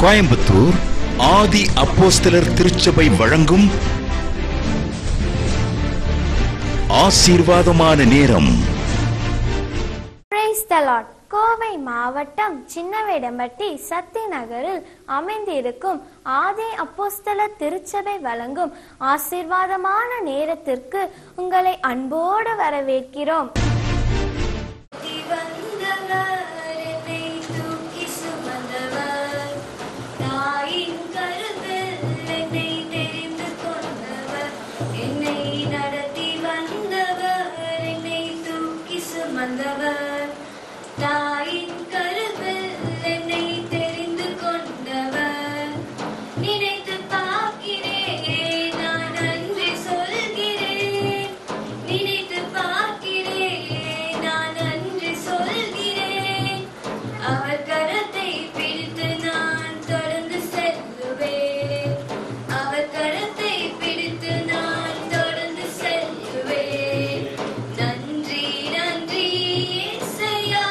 கோயம்புத்தூர் ஆதி அப்போஸ்தலர் திருச்சபை வழங்கும் ஆசீர்வாதமான நேரம் பிரைஸ் த லார்ட் கோவை மாவட்டம் சின்னவேடம்பட்டி சத்தி நகரில் அமைந்திருக்கும் ஆதி அப்போஸ்தல திருச்சபை வழங்கும் ஆசீர்வாதமான நேரத்திற்கு உங்களை அன்போடு வரவேற்கிறோம் என்னை நடத்தி வந்தவர் என்னை தூக்கி சுமந்தவர் தாயின் கருவில் என்னை தெரிந்து கொண்டவர் நினைத்து பார்க்கிறேன் நான் நன்றி சொல்கிறேன் நினைத்து பார்க்கிறேன் நான் நன்றி சொல்கிறேன் அவர் கரத்தை பிடித்து நான் தொடர்ந்து செல்லுவேன் அவர் கரத்தை பிடித்து நான் தொடர்ந்து செல்லுவேன் நன்றி நன்றி இயேசையா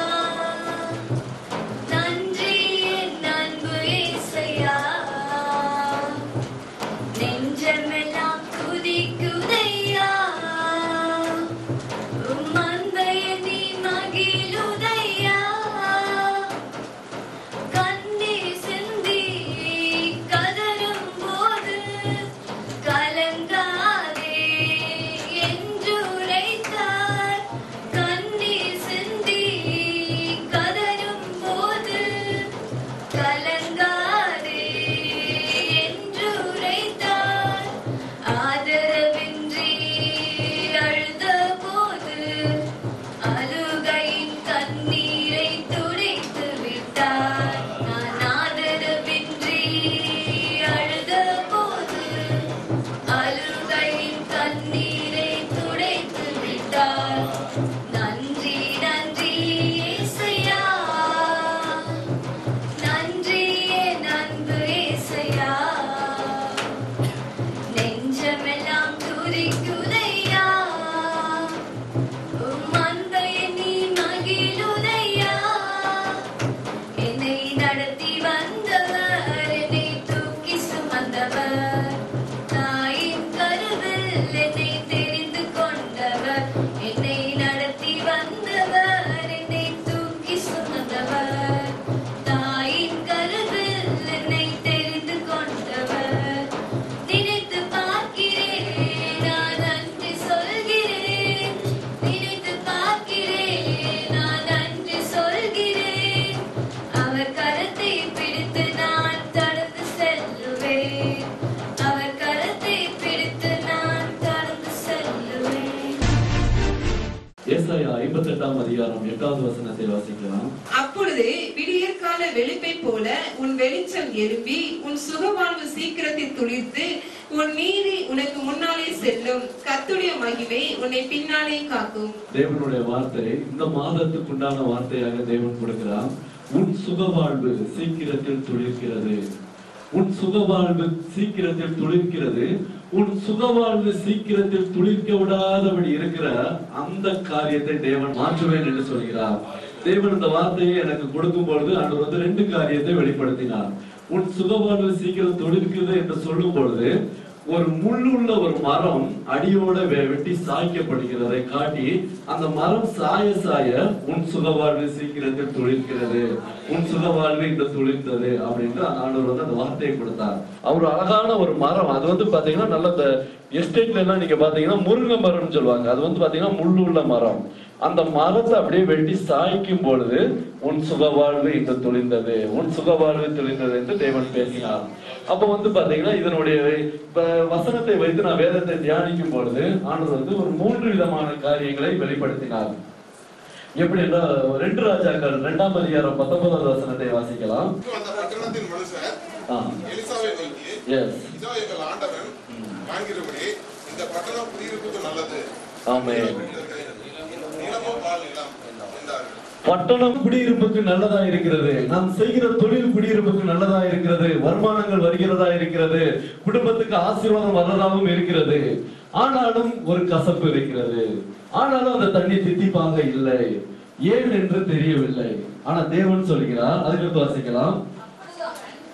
நன்றி என் அன்பு இயேசையா நெஞ்சமெல்லாம் துதிக்குதையா உம் அன்பை நீ மகிழுதையா கண்ணீர் சிந்தி கதறும் போது கலங்காதே என்று உரைத்தார் கண்ணீர் சிந்தி கதறும் போது கலங்காதே என்று உரைத்தார் ஆதரவின்றி அழுத போது அழுகையின் கண்ணீரை துடைத்து விட்டார் நான் ஆதரவின்றி அழுத போது அழுகையின் கண்ணீரை துடைத்து விட்டார் நன்றி நன்றி இயேசையா நன்றி என் அன்பு இயேசையா நெஞ்சமெல்லாம் துதிக்குதையா உம் அன்பை நீ மகிழுதையா என்னை நடத்தி வந்தவர் என்னை தூக்கி சுமந்தவர் தாயின் கருவில் என்னை தெரிந்து கொண்டவர் என்னை நடத்தி வந்தவர் என்னை தூக்கி சுமந்தவர் தாயின் கருவில் என்னை தெரிந்து கொண்டவர் நினைத்து பார்க்கிறேன் நான் நன்றி சொல்கிறேன் நினைத்து பார்க்கிறேன் நான் நன்றி சொல்கிறேன் அவர் கரத்தை பிடித்து நான் தொடர்ந்து செல்லுவேன் அவர் கரத்தை பிடித்து நான் தொடர்ந்து செல்லுவேன் ஏசாயா ஐம்பத்தி எட்டாம் அதிகாரம் எட்டாவது வசனத்தை வாசிக்கலாம் அப்பொழுது விடியற்கால வெளிப்பை போல உன் வெளிச்சம் எழும்பி உன் சுகவாழ்வு சீக்கிரத்தில் துளிர்த்து உன் நீதி உனக்கு முன்னாலே செல்லும் கர்த்தருடைய மகிமை உன்னை பின்னாலே காக்கும் தேவனுடைய வார்த்தை இந்த மாதத்துக்கு உண்டான வார்த்தையாக தேவன் கொடுக்கிறார் உன் சுகவாழ்வு சீக்கிரத்தில் துளிர்க்கிறது உன் சுகவாழ்வு சீக்கிரத்தில் துளிர்க்கிறது உன் சுகவாழ்வு சீக்கிரத்தில் துளிர்க்க விடாதபடி இருக்கிற அந்த காரியத்தை தேவன் மாற்றுவேன் என்று சொல்கிறார் தேவன் இந்த வார்த்தையை எனக்கு கொடுக்கும் பொழுது ஆண்டவர் வந்து ரெண்டு காரியத்தை வெளிப்படுத்தினார் உன் சுகவாழ்வு சீக்கிரம் துளிர்க்குது என்று சொல்லும் பொழுது ஒரு முள்ளுள்ள ஒரு மரம் அடியோட வெ- வெட்டி சாய்க்கப்படுகிறதை காட்டி அந்த மரம் சாய சாய உன் சுகவாழ்வு சீக்கிரத்தில் துளிர்க்கிறது உன் சுகவாழ்வு இந்த துளிர்த்தது அப்படின்ட்டு அந்த ஆண்டவர் வந்து அந்த வார்த்தையை கொடுத்தார் அவர் அழகான ஒரு மரம் அது வந்து பாத்தீங்கன்னா நல்ல இந்த எஸ்டேட்ல எல்லாம் நீங்க பாத்தீங்கன்னா முருங்கை மரம்னு சொல்லுவாங்க அது வந்து பாத்தீங்கன்னா முள்ளுள்ள மரம் அந்த மரத்தை அப்படியே வெட்டி சாய்க்கும் பொழுது உன் சுகவாழ்வு இந்த துளிர்ந்தது உன் சுகவாழ்வு துளிர்ந்தது என்று தேவன் பேசினார் அப்ப வந்து பாத்தீங்கன்னா இதனுடைய இப்ப வசனத்தை வைத்து நான் வேதத்தை தியானிக்கும் பொழுது ஆண்டவர் வந்து ஒரு மூன்று விதமான காரியங்களை வெளிப்படுத்தினார் எப்படி என்றால் ரெண்டு ராஜாக்கள் இரண்டாம் அதிகாரம் பத்தொன்பதாவது வசனத்தை வாசிக்கலாம் அந்த பட்டணத்தின் மனுஷர் ஆ எலிசாவை நோக்கி எஸ் இதோ எங்கள் ஆண்டவன் காண்கிறபடி இந்த பட்டணம் குடியிருப்புக்கு நல்லது ஆமென் நிலமோ பால் நிலம் என்றார்கள் பட்டணம் குடியிருப்புக்கு நல்லதா இருக்கிறது நாம் செய்கிற தொழில் குடியிருப்புக்கு நல்லதா இருக்கிறது வருமானங்கள் வருகிறதா இருக்கிறது குடும்பத்துக்கு ஆசீர்வாதம் வர்றதாகவும் இருக்கிறது ஆனாலும் ஒரு கசப்பு இருக்கிறது ஆனாலும் அந்த தண்ணி தித்திப்பாக இல்லை ஏன் என்று தெரியவில்லை ஆனா தேவன் சொல்கிறார் அதுக்கு வாசிக்கலாம்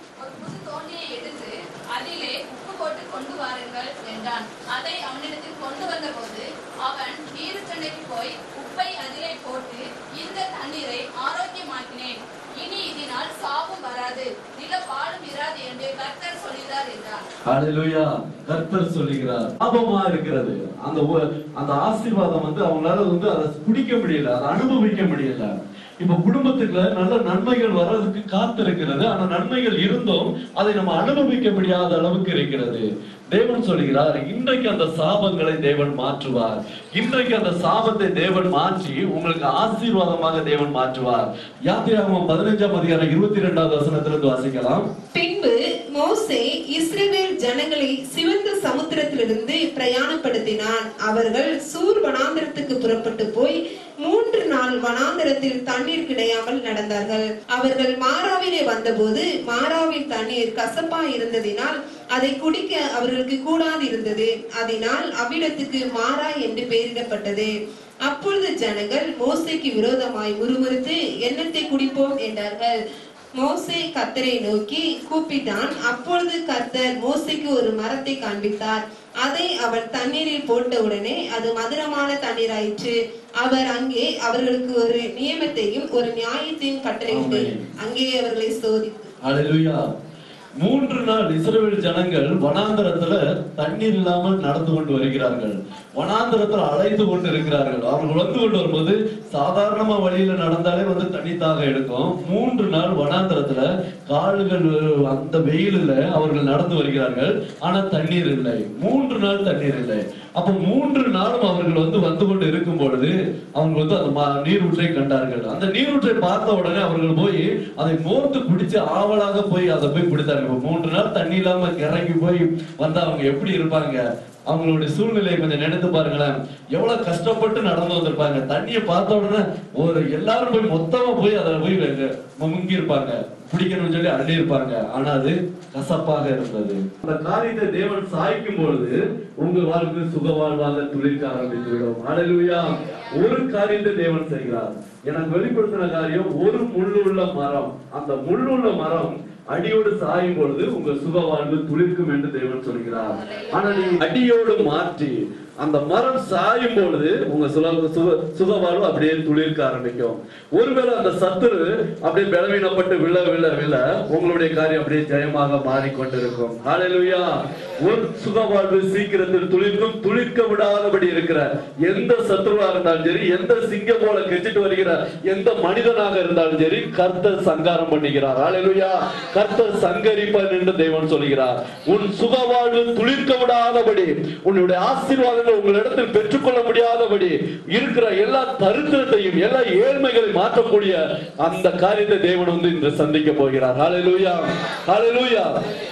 அழைத்து போய் உப்பை அதிலே போட்டு இந்த தண்ணீரை ஆரோக்கியமாக்கினேன் இனி இதனால் சாவும் வராது நில பாலும் இராது என்று கர்த்தர் சொல்கிறார் என்றார் ஹalleluya கர்த்தர் சொல்லுகிறார் ஆபமா இருக்கிறது அந்த ஒ- அந்த ஆசீர்வாதம் வந்து அவங்களால வந்து அதை குடிக்க முடியல அதை அனுபவிக்க முடியல இப்ப குடும்பத்துக்குள்ள நல்ல நன்மைகள் வர்றதுக்கு காத்திருக்கிறது ஆனா நன்மைகள் இருந்தும் அதை நம்ம அனுபவிக்க முடியாத அளவுக்கு இருக்கிறது தேவன் சொல்கிறார் இன்றைக்கு அந்த சாபங்களை தேவன் மாற்றுவார் இன்றைக்கு அந்த சாபத்தை தேவன் மாற்றி உங்களுக்கு ஆசீர்வாதமாக தேவன் மாற்றுவார் யாத்திராகமம் பதினஞ்சாம் அதிகாரம் இருபத்தி இரண்டாவது வசனத்திலிருந்து வாசிக்கலாம் பின்பு மோசே இஸ்ரவேல் ஜனங்களை சிவந்த சமுத்திரத்திலிருந்து பிரயாணப்படுத்தினான் அவர்கள் சூர் வனாந்தரத்துக்கு புறப்பட்டு போய் மூன்று நாள் வனாந்தரத்தில் தண்ணீர் கிடையாமல் நடந்தார்கள் அவர்கள் மாறாவிலே வந்தபோது மாறாவில் தண்ணீர் கசப்பா இருந்ததினால் அதை குடிக்க அவர்களுக்கு கூடாது இருந்தது அதனால் அவ்விடத்துக்கு மாறா என்று பெயரிடப்பட்டது அப்பொழுது ஜனங்கள் மோசேக்கு விரோதமாய் முறுமுறுத்து எண்ணத்தை குடிப்போம் என்றார்கள் மோசே கர்த்தரை நோக்கி கூப்பிட்டான் அப்பொழுது கர்த்தர் மோசேக்கு ஒரு மரத்தை காண்பித்தார் அதை அவன் தண்ணீரில் போட்டவுடனே அது மதுரமான தண்ணீராயிற்று அவர் அங்கே அவர்களுக்கு ஒரு நியமத்தையும் ஒரு நியாயத்தையும் கட்டளையிட்டு ஆமென். அங்கே அவர்களை சோதித்து ஹalleluya மூன்று நாள் இஸ்ரவேல் ஜனங்கள் வனாந்தரத்துல தண்ணீர் இல்லாமல் நடந்து கொண்டு வருகிறார்கள் வனாந்தரத்துல அலைந்து கொண்டு இருக்கிறார்கள் அவர்கள் வந்து கொண்டு வரும்போது சாதாரணமா வழியில நடந்தாலே வந்து தண்ணி தாக எடுக்கும் மூன்று நாள் வனாந்தரத்துல கால்கள் அந்த வெயிலில் அவர்கள் நடந்து வருகிறார்கள் ஆனா தண்ணீர் இல்லை மூன்று நாள் தண்ணீர் இல்லை அப்ப மூன்று நாளும் அவர்கள் வந்து வந்து கொண்டு இருக்கும் பொழுது அவங்க வந்து அந்த மா- நீரூற்றை கண்டார்கள் அந்த நீரூற்றை பார்த்த உடனே அவர்கள் போய் அதை மோர்த்து குடிச்சு ஆவலாக போய் அதை போய் குடித்தார்கள் இப்ப மூன்று நாள் தண்ணி இல்லாம இறங்கி போய் வந்தா அவங்க எப்படி இருப்பாங்க அவங்களுடைய சூழ்நிலையை கொஞ்சம் நினைத்து பாருங்களேன் எவ்வளவு கஷ்டப்பட்டு நடந்து வந்திருப்பாங்க தண்ணியை பார்த்த உடனே ஒரு எல்லாரும் போய் மொத்தமா போய் அதை போய் வெ- முங்கி இருப்பாங்க குடிக்கணும்னு சொல்லி அள்ளி இருப்பாங்க ஆனா அது கசப்பாக இருந்தது அந்த காரியத்தை தேவன் சாய்க்கும் பொழுது உங்க வாழ்க்கை சுக வாழ்வாக துளிர்க்க ஆரம்பித்து விடும் ஹalleluya ஒரு காரியத்தை தேவன் செய்கிறார் எனக்கு வெளிப்படுத்தின காரியம் ஒரு முள்ளுள்ள மரம் அந்த முள்ளுள்ள மரம் அடியோடு சாயும் பொழுது உங்க சுக வாழ்வு துளிர்க்கும் என்று தேவன் சொல்கிறார் ஆனா நீங்க அடியோடு மாற்றி அந்த மரம் சாயும் பொழுது உங்க சுக சுக சுக வாழ்வு அப்படியே துளிர்க்க ஆரம்பிக்கும் ஒருவேளை அந்த சத்துரு அப்படியே பலவீனப்பட்டு விழ விழ விழ உங்களுடைய காரியம் அப்படியே ஜெயமாக மாறிக்கொண்டிருக்கும் ஹalleluya ஒரு சுக வாழ்வு சீக்கிரத்தில் துளிர்க்கும் துளிர்க்க விடாதபடி இருக்கிற எந்த சத்துருவா இருந்தாலும் சரி எந்த சிங்கம் போல கெச்சிட்டு வருகிற எந்த மனிதனாக இருந்தாலும் சரி கர்த்தர் சங்காரம் பண்ணுகிறார் ஹalleluya கர்த்தர் சங்கரிப்பார் என்று தேவன் சொல்கிறார் உன் சுக வாழ்வு துளிர்க்க விடாதபடி உன்னுடைய ஆசீர்வாதங்கள் உங்களிடத்தில் பெற்றுக்கொள்ள முடியாதபடி இருக்கிற எல்லா தரித்திரத்தையும் எல்லா ஏழ்மைகளை மாற்றக்கூடிய அந்த காரியத்தை தேவன் வந்து இன்று சந்திக்க போகிறார் ஹalleluya ஹalleluya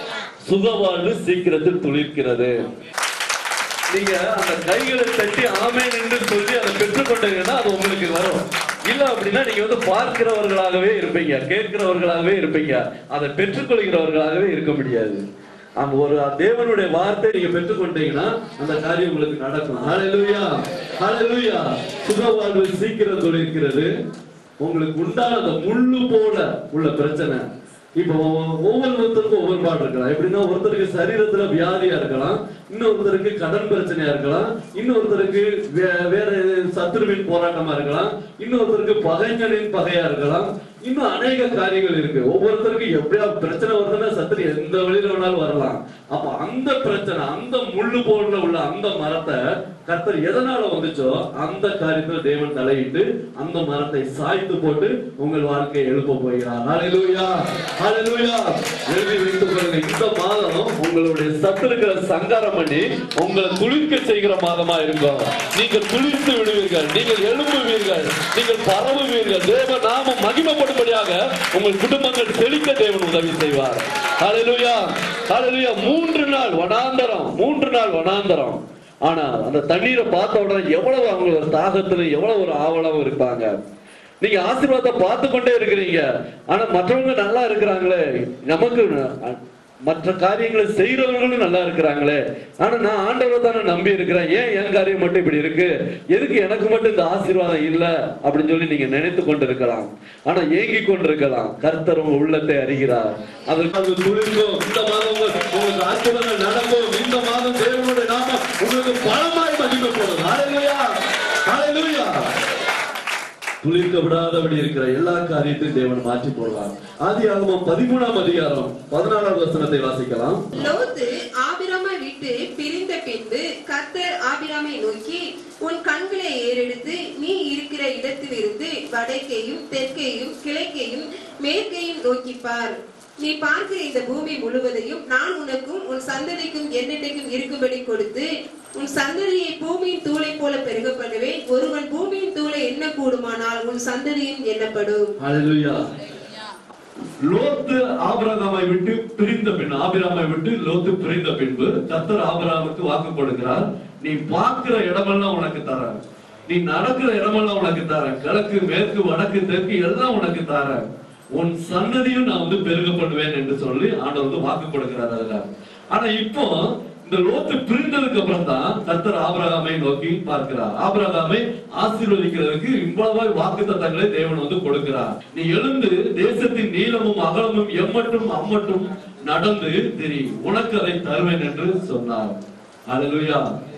சுக வாழ்வு சீக்கிரத்தில் துளிர்க்கிறது நீங்க அந்த கைகளை தட்டி ஆமென் என்று சொல்லி அதை பெற்றுக்கொண்டீங்கன்னா அது உங்களுக்கு வரும் இல்ல அப்படின்னா நீங்க வந்து பார்க்கிறவர்களாகவே இருப்பீங்க கேட்கிறவர்களாகவே இருப்பீங்க அதை பெற்றுக்கொள்கிறவர்களாகவே இருக்க முடியாது அந்த ஒரு தேவனுடைய வார்த்தை நீங்க பெற்றுக்கொண்டீங்கன்னா அந்த காரியம் உங்களுக்கு நடக்கும் ஹalleluya ஹalleluya சுக வாழ்வு சீக்கிரம் தொழிற்கிறது உங்களுக்கு உண்டான அந்த முள்ளு போல உள்ள பிரச்சனை இப்போ ஒவ்வொருத்தருக்கும் ஒவ்வொரு பாடு இருக்கலாம் எப்படின்னா ஒருத்தருக்கு சரீரத்துல வியாதியா இருக்கலாம் இன்னொருத்தருக்கு கடன் பிரச்சனையா இருக்கலாம் இன்னொருத்தருக்கு வே- வேற சத்துருவின் போராட்டமா இருக்கலாம் இன்னொருத்தருக்கு பகைஞனின் பகையா இருக்கலாம் இன்னும் அநேக காரியங்கள் இருக்கு ஒவ்வொருத்தருக்கும் எப்படியா பிரச்சனை வருதுன்னா சத்துரு எந்த வழியில வேணாலும் வரலாம் அப்ப அந்த பிரச்சனை அந்த முள்ளு போல உள்ள அந்த மரத்தை கர்த்தர் எதனால வந்துச்சோ அந்த காரியத்துல தேவன் தலையிட்டு அந்த மரத்தை சாய்த்து போட்டு உங்கள் வாழ்க்கையை எழுப்ப போகிறார் ஹalleluya ஹalleluya எழுதி வைத்துக் கொள்ளுங்க இந்த மாதம் உங்களுடைய சத்துருக்களை சங்காரம் பண்ணி உங்களை துளிர்க்க செய்கிற மாதமா இருக்கும் நீங்கள் துளிர்த்து விடுவீர்கள் நீங்கள் எழும்புவீர்கள் நீங்கள் பரவுவீர்கள் தேவ நாமம் மகிமைப்படும்படியாக உங்கள் குடும்பங்கள் செழிக்க தேவன் உதவி செய்வார் ஹalleluya ஹalleluya மூன்று நாள் வனாந்தரம் மூன்று நாள் வனாந்தரம் ஆனா அந்த தண்ணீரை பார்த்த உடனே எவ்வளவு அவங்க ஒரு தாகத்துல எவ்வளவு ஒரு ஆவலாவும் இருப்பாங்க நீங்க ஆசீர்வாதத்தை பார்த்து கொண்டே இருக்கிறீங்க ஆனா மற்றவங்க நல்லா இருக்கிறாங்களே நமக்கு அ- மற்ற காரியங்களை செய்யறவங்களும் நல்லா இருக்கிறாங்களே ஆனா நான் ஆண்டவரை தானே நம்பி இருக்கிறேன் ஏன் என் காரியம் மட்டும் இப்படி இருக்கு எதுக்கு எனக்கு மட்டும் இந்த ஆசீர்வாதம் இல்ல அப்படின்னு சொல்லி நீங்க நினைத்து கொண்டிருக்கலாம் ஆனா ஏங்கி கொண்டிருக்கலாம் கர்த்தர் உங்க உள்ளத்தை அறிகிறார் அதற்கு அது துளிர்க்கும் இந்த மாதம் உங்க- உங்களுக்கு ஆசீர்வாதம் நடக்கும் இந்த மாதம் தேவனுடைய நாமம் உங்களுக்கு பலமாய் மகிமைப்படும் ஹalleluya ஹalleluya துளிர்க்க விடாதபடி இருக்கிற எல்லா காரியத்தையும் தேவன் மாற்றி போடுவார் ஆதி ஆகமம் பதிமூணாம் அதிகாரம் பதினாறாவது வசனத்தை வாசிக்கலாம் லோத்து ஆபிராமை விட்டு பிரிந்த பின்பு கர்த்தர் ஆபிராமை நோக்கி உன் கண்களை ஏறெடுத்து நீ இருக்கிற இடத்திலிருந்து வடக்கேயும் தெற்கேயும் கிழக்கேயும் மேற்கேயும் நோக்கி பார் நீ பார்க்கிற இந்த பூமி முழுவதையும் நான் உனக்கும் உன் சந்ததிக்கும் என்னென்னைக்கும் இருக்கும்படி கொடுத்து உன் சந்ததியை பூமியின் தூளை போல பெருக பண்ணுவேன் ஒருவன் பூமியின் தூளை எண்ண கூடுமானால் உன் சந்ததியும் எண்ணப்படும் ஹalleluya லோத்து ஆபிரகாமை விட்டு பிரிந்த பின் ஆபிராமை விட்டு லோத்து பிரிந்த பின்பு கர்த்தர் ஆபிரகாமுக்கு வாக்கு கொடுக்கிறார் நீ பார்க்கிற இடமெல்லாம் உனக்கு தரேன் நீ நடக்கிற இடமெல்லாம் உனக்கு தரேன் கிழக்கு மேற்கு வடக்கு தெற்கு எல்லாம் உனக்கு தரேன் உன் சன்னதியும் நான் வந்து பெருக பண்ணுவேன் என்று சொல்லி ஆண்டவர் வந்து வாக்கு கொடுக்கிறார் அதுல ஆனா இப்போ இந்த லோத்து பிரிந்ததுக்கு அப்புறம் தான் கர்த்தர் ஆபிரகாமை நோக்கி பார்க்கிறார் ஆபிரகாமை ஆசீர்வதிக்கிறதுக்கு இவ்வளவாய் வாக்கு தத்தங்களை தேவன் வந்து கொடுக்கிறார் நீ எழுந்து தேசத்தின் நீளமும் அகலமும் எம்மட்டும் அம்மட்டும் நடந்து திரி உனக்கு அதை தருவேன் என்று சொன்னார் அல்லேலூயா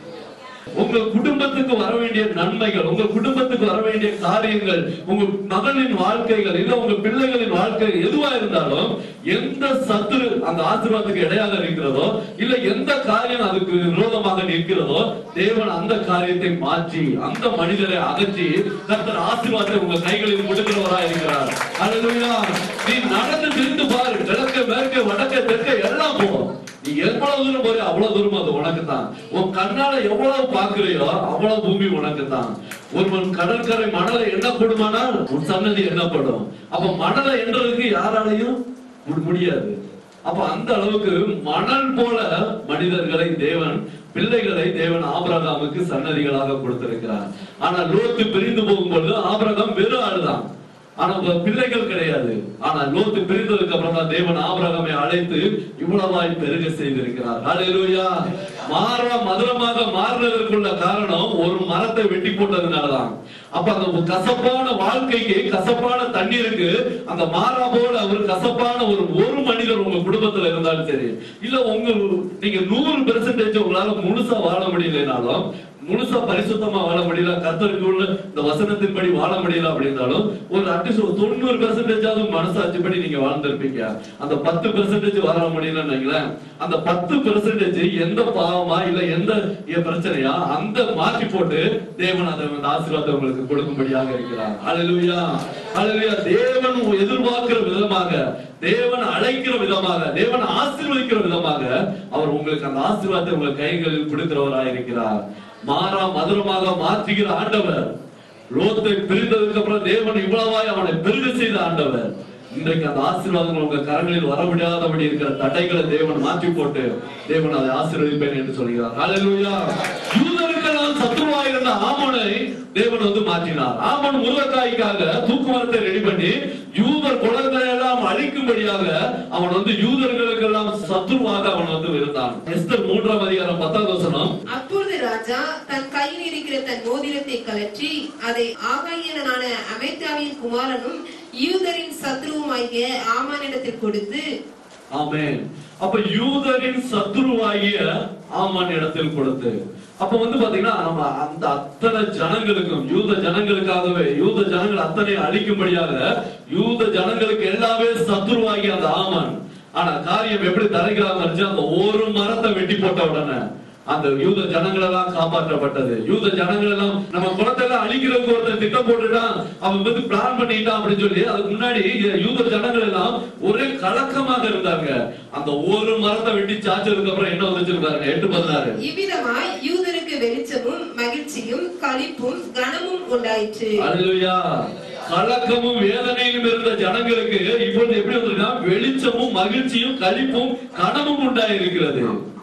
உங்க குடும்பத்துக்கு வர வேண்டிய நன்மைகள் உங்க குடும்பத்துக்கு வர வேண்டிய காரியங்கள் உங்க மகளின் வாழ்க்கைகள் இல்ல உங்க பிள்ளைகளின் வாழ்க்கை எதுவா இருந்தாலும் எந்த சத்துரு அந்த ஆசீர்வாதத்துக்கு இடையாக இருக்கிறதோ இல்ல எந்த காரியம் அதுக்கு விரோதமாக நிற்கிறதோ தேவன் அந்த காரியத்தை மாற்றி அந்த மனிதரை அகற்றி கர்த்தர் ஆசீர்வாதத்தை உங்க கைகளில் கொடுக்கிறவரா இருக்கிறார் அல்லேலூயா நீ நடந்து திரிந்து பாரு கிழக்கு மேற்கு வடக்கு தெற்கு எல்லாம் போ நீ எவ்வளவு தூரம் போறியோ அவ்வளவு தூரம் அது உனக்கு தான் உன் கண்ணால எவ்வளவு பாக்குறியோ அவ்வளவு பூமி உனக்கு தான் ஒருவன் கடற்கரை மணலை எண்ணப்படுமானால் உன் சன்னதி எண்ணப்படும் அப்ப மணலை எண்றதுக்கு யாராலையும் மு- முடியாது அப்ப அந்த அளவுக்கு மணல் போல மனிதர்களை தேவன் பிள்ளைகளை தேவன் ஆபிரகாமுக்கு சன்னதிகளாக கொடுத்திருக்கிறார் ஆனா லோத்து பிரிந்து போகும்பொழுது ஆபிரகாம் வெறும் ஆளுதான் ஆனா உங்க பிள்ளைகள் கிடையாது ஆனா லோத்து பிரிந்ததுக்கு அப்புறம் தான் தேவன் ஆபிரகாமை அழைத்து இவ்வளவாய் பெருக செய்திருக்கிறார் ஹalleluya மாறா மதுரமாக மாறுனதற்குள்ள காரணம் ஒரு மரத்தை வெட்டி போட்டதுனாலதான் அப்ப அந்த கசப்பான வாழ்க்கைக்கு கசப்பான தண்ணீருக்கு அந்த மாறா போல ஒரு கசப்பான ஒரு ஒரு மனிதர் உங்க குடும்பத்துல இருந்தாலும் சரி இல்ல உங்க நீங்க நூறு பெர்சன்டேஜ் உங்களால முழுசா வாழ முடியலனாலும் முழுசா பரிசுத்தமா வாழ முடியல கர்த்தருக்கு உள்ள இந்த வசனத்தின்படி வாழ முடியல அப்படின்னாலும் ஒரு அட்லீஸ்ட் ஒரு தொண்ணூறு பெர்சன்டேஜாவது மனசாட்சிப்படி நீங்க வாழ்ந்திருப்பீங்க அந்த பத்து பெர்சன்டேஜ் வாழ முடியலன்னு வைங்களேன் அந்த பத்து பெர்சன்டேஜ் எந்த பாவமா இல்ல எந்த பிரச்சனையா அந்த மாற்றி போட்டு தேவன் அதை அந்த ஆசீர்வாதத்தை உங்களுக்கு கொடுக்கும்படியாக இருக்கிறார் ஹalleluya ஹalleluya தேவன் எதிர்பார்க்கிற விதமாக தேவன் அழைக்கிற விதமாக தேவன் ஆசீர்வதிக்கிற விதமாக அவர் உங்களுக்கு அந்த ஆசீர்வாதத்தை உங்கள் கைகளில் கொடுக்கிறவராய் இருக்கிறார் மாறா மதுரமாக மாற்றுகிற ஆண்டவர் லோத்தை பிரிந்ததுக்கு அப்புறம் தேவன் இவ்வளவாய் அவனை பெருக செய்த ஆண்டவர் இன்றைக்கு அந்த ஆசீர்வாதங்கள் உங்க கரங்களில் வர முடியாதபடி இருக்கிற தடைகளை தேவன் மாற்றி போட்டு தேவன் அதை ஆசீர்வதிப்பேன் என்று சொல்கிறார் ஹalleluya யூதருக்கெல்லாம் சத்துருவாய் இருந்த ஆமனை தேவன் வந்து மாற்றினார் ஆமன் முருகக்காய்க்காக தூக்குமரத்தை ரெடி பண்ணி யூதர் குலங்களை எல்லாம் அழிக்கும்படியாக அவன் வந்து யூதர்களுக்கெல்லாம் சத்துருவாக அவன் வந்து இருந்தான் எஸ்தர் மூன்றாம் அதிகாரம் பத்தாவது வசனம் அப்பொழுது ராஜா தன் கையில் இருக்கிற தன் மோதிரத்தை கலற்றி அதை ஆகாயனான அமெத்தாவின் குமாரனும் யூதரின் சத்ருவுமாகிய ஆமானிடத்தில் கொடுத்து ஆமென் அப்ப யூதரின் சத்துருவாகிய ஆமான் இடத்தில் கொடுத்து அப்ப வந்து பாத்தீங்கன்னா நம்ம அந்த அத்தனை ஜனங்களுக்கும் யூத ஜனங்களுக்காகவே யூத ஜனங்கள் அத்தனை அழிக்கும்படியாக யூத ஜனங்களுக்கு எல்லாமே சத்துருவாகிய அந்த ஆமான் ஆனா காரியம் எப்படி தரைக்கிறாங்க இருந்துச்சு அந்த ஒரு மரத்தை வெட்டி போட்ட உடனே அந்த யூத ஜனங்கள் எல்லாம் காப்பாற்றப்பட்டது யூத ஜனங்கள் எல்லாம் நம்ம குலத்தை எல்லாம் அழிக்கிறதுக்கு ஒருத்தன் திட்டம் போட்டுட்டான் அவன் வந்து பிளான் பண்ணிட்டான் அப்படின்னு சொல்லி அதுக்கு முன்னாடி யூத ஜனங்கள் எல்லாம் ஒரே கலக்கமாக இருந்தாங்க அந்த ஒரு மரத்தை வெட்டி சாச்சதுக்கு அப்புறம் என்ன வந்துச்சு பாருங்க எட்டு பதினாறு இவ்விதமாய் யூதருக்கு வெளிச்சமும் மகிழ்ச்சியும் களிப்பும் கனமும் உண்டாயிற்று அல்லேலூயா கலக்கமும் வேதனையிலும் இருந்த ஜனங்களுக்கு இப்பொழுது எப்படி வந்திருக்கா வெளிச்சமும் மகிழ்ச்சியும் களிப்பும் கனமும் உண்டாயிருக்கிறது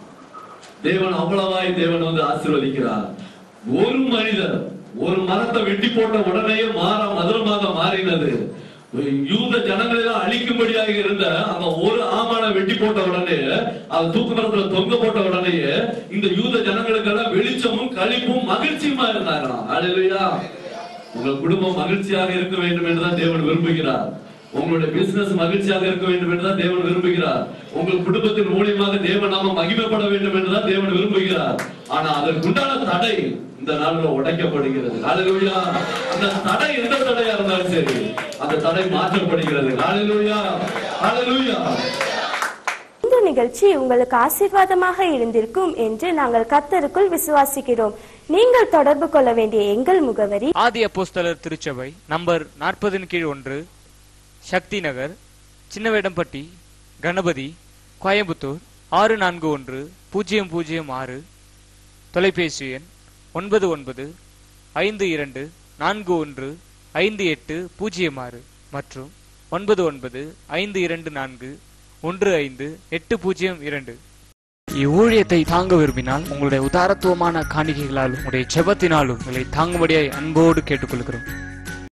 தேவன் அவ்வளவாய் தேவன் வந்து ஆசீர்வதிக்கிறார் ஒரு மனிதர் ஒரு மரத்தை வெட்டி போட்ட உடனேயே மாற மதுரமாக மாறினது யூத ஜனங்களை எல்லாம் அழிக்கும்படியாக இருந்த அந்த ஒரு ஆமான வெட்டி போட்ட உடனே அது தூக்கு மரத்துல தொங்க போட்ட உடனேயே இந்த யூத ஜனங்களுக்கெல்லாம் வெளிச்சமும் களிப்பும் மகிழ்ச்சியுமா இருந்தாங்களாம் அல்லேலூயா உங்கள் குடும்பம் மகிழ்ச்சியாக இருக்க வேண்டும் என்றுதான் தேவன் விரும்புகிறார் உங்களுடைய பிசினஸ் மகிழ்ச்சியாக இருக்க வேண்டும் என்றுதான் தேவன் விரும்புகிறார் உங்கள் குடும்பத்தின் மூலியமாக தேவன் நாம மகிமைப்பட வேண்டும் என்றுதான் தேவன் விரும்புகிறார் ஆனா அதற்குண்டான தடை இந்த நாள்ல உடைக்கப்படுகிறது ஹalleluya அந்த தடை எந்த தடையா இருந்தாலும் சரி அந்த தடை மாற்றப்படுகிறது ஹalleluya ஹalleluya இந்த நிகழ்ச்சி உங்களுக்கு ஆசீர்வாதமாக இருந்திருக்கும் என்று நாங்கள் கர்த்தருக்குள் விசுவாசிக்கிறோம் நீங்கள் தொடர்பு கொள்ள வேண்டிய எங்கள் முகவரி ஆதி அப்போஸ்தலர் திருச்சபை நம்பர் நாற்பதின் கீழ் ஒன்று சக்தி நகர் சின்னவேடம்பட்டி கணபதி கோயம்புத்தூர் ஆறு நான்கு ஒன்று பூஜ்ஜியம் பூஜ்ஜியம் ஆறு தொலைபேசி எண் ஒன்பது ஒன்பது ஐந்து இரண்டு நான்கு ஒன்று ஐந்து எட்டு பூஜ்ஜியம் ஆறு மற்றும் ஒன்பது ஒன்பது ஐந்து இரண்டு நான்கு ஒன்று ஐந்து எட்டு பூஜ்ஜியம் இரண்டு இவ்வூழியத்தை தாங்க விரும்பினால் உங்களுடைய உதாரத்துவமான காணிக்கைகளாலும் உங்களுடைய ஜெபத்தினாலும் உங்களை தாங்கும்படியாய் அன்போடு கேட்டுக்கொள்கிறோம்